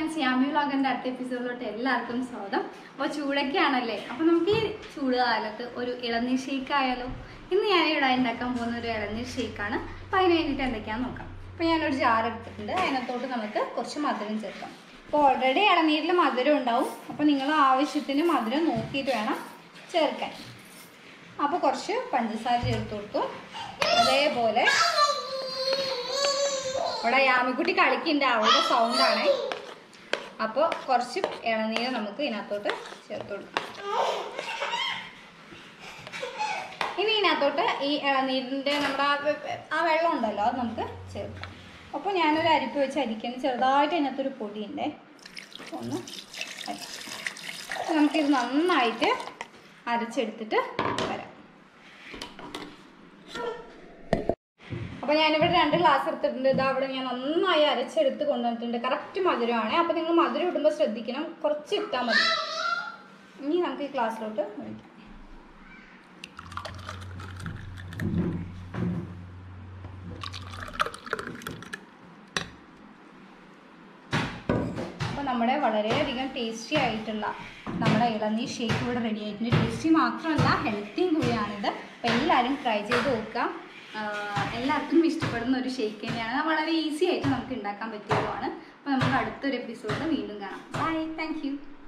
Friends Yami വ്ളോഗിന്റെ അടുത്ത എപ്പിസോഡിലോട്ട് എല്ലാവർക്കും സ്വാഗതം അപ്പോൾ ചൂടൊക്കെ ആണല്ലേ അപ്പോൾ നമുക്ക് ഈ ചൂട് കാലത്ത് ഒരു ഇളനീർ ഷേക്ക് ആയാലോ ഇന്ന് ഞാൻ ഇവിടെ ഉണ്ടാക്കാൻ പോകുന്ന ഒരു ഇളനീർ ഷേക്കാണ് അപ്പോൾ അതിന് വേണ്ടിയിട്ട് എന്തൊക്കെയാണെന്ന് നോക്കാം അപ്പോൾ ഞാനൊരു ജാർ എടുത്തിട്ടുണ്ട് അതിനകത്തോട്ട് നമുക്ക് കുറച്ച് മധുരം ചേർക്കാം അപ്പോൾ ഓൾറെഡി ഇളനീരിൽ മധുരം ഉണ്ടാവും അപ്പോൾ നിങ്ങൾ ആവശ്യത്തിന് മധുരം നോക്കിയിട്ട് വേണം ചേർക്കാൻ അപ്പോൾ കുറച്ച് പഞ്ചസാര ചേർത്ത് കൊടുത്തു അതേപോലെ ഇവിടെ യാമിക്കുട്ടി കളിക്കുന്നുണ്ട് അവളുടെ സൗണ്ടാണ് അപ്പോൾ കുറച്ച് ഇളനീര് നമുക്ക് ഇതിനകത്തോട്ട് ചേർത്ത് കൊടുക്കാം ഇനി ഇതിനകത്തോട്ട് ഈ ഇളനീരിൻ്റെ നമ്മുടെ ആ വെ- ആ വെള്ളം ഉണ്ടല്ലോ അത് നമുക്ക് ചേർക്കാം അപ്പോൾ ഞാനൊരു അരിപ്പ് വെച്ച് അരിക്കുന്നത് ചെറുതായിട്ട് അതിനകത്തൊരു പൊടിയുണ്ടേ ഒന്ന് അരിക്കാം. അപ്പോൾ നമുക്കിത് നന്നായിട്ട് അരച്ചെടുത്തിട്ട് വരാം അപ്പോൾ ഞാനിവിടെ രണ്ട് ഗ്ലാസ് എടുത്തിട്ടുണ്ട് ഇതാ അവിടെ ഞാൻ നന്നായി അരച്ചെടുത്ത് കൊണ്ടുവന്നിട്ടുണ്ട് കറക്റ്റ് മധുരമാണ് അപ്പോൾ നിങ്ങൾ മധുരം ഇടുമ്പോൾ ശ്രദ്ധിക്കണം കുറച്ച് ഇട്ടാൽ മതി ഇനി നമുക്ക് ഈ ഗ്ലാസ്സിലോട്ട് ഒഴിക്കാം അപ്പോൾ നമ്മുടെ വളരെയധികം ടേസ്റ്റി ആയിട്ടുള്ള നമ്മുടെ ഇളനീർ ഷേക്ക് ഇവിടെ റെഡി ആയിട്ടുണ്ട് ടേസ്റ്റി മാത്രമല്ല ഹെൽത്തിയും കൂടിയാണിത് അപ്പോൾ എല്ലാവരും ട്രൈ ചെയ്ത് നോക്കുക ആഹ് എല്ലാവർക്കും ഇഷ്ടപ്പെടുന്ന ഒരു ഷേക്ക് തന്നെയാണ് വളരെ ഈസി ആയിട്ട് നമുക്ക് ഉണ്ടാക്കാൻ പറ്റിയതുമാണ് അപ്പോൾ നമുക്ക് അടുത്തൊരു എപ്പിസോഡിൽ വീണ്ടും കാണാം ബൈ താങ്ക് യു